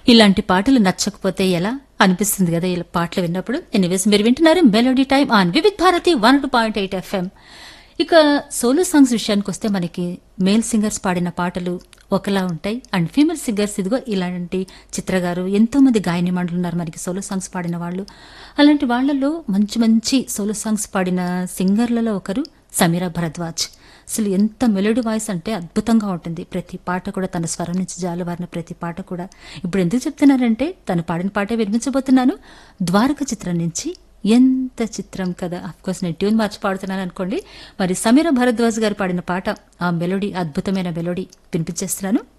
ఇలాంటి పాటలు నచ్చకపోతే ఎలా అనిపిస్తుంది కదా ఇలా పాటలు విన్నప్పుడు ఎనీవేస్ మీరు వింటున్నారు melody time on Vividh Bharati one two point eight FM ఇక సోలో సాంగ్స్ విషయానికి వస్తే మనకి మేల్ సింగర్స్ పాడిన పాటలు ఒకలా ఉంటాయి అండ్ ఫీమేల్ సింగర్స్ ఇదిగో ఇలాంటి చిత్ర గారు ఎంతో మంది గాయని మండలు ఉన్నారు మనకి సోలో సాంగ్స్ పాడిన వాళ్ళు అలాంటి వాళ్ళలో మంచి మంచి సోలో సాంగ్స్ పాడిన సింగర్లలో ఒకరు సమీరా భరద్వాజ్ అసలు ఎంత మెలోడీ వాయిస్ అంటే అద్భుతంగా ఉంటుంది ప్రతి పాట కూడా తన స్వరం నుంచి జాలువారిన ప్రతి పాట కూడా ఇప్పుడు ఎందుకు చెప్తున్నారంటే తను పాడిన పాటే వినిపించబోతున్నాను ద్వారక చిత్రం నుంచి ఎంత చిత్రం కదా కోర్స్ నేను ట్యూన్ మార్చి పాడుతున్నాను అనుకోండి మరి సమీర భరద్వాజ్ గారు పాడిన పాట ఆ మెలోడీ అద్భుతమైన మెలోడీ వినిపించేస్తున్నాను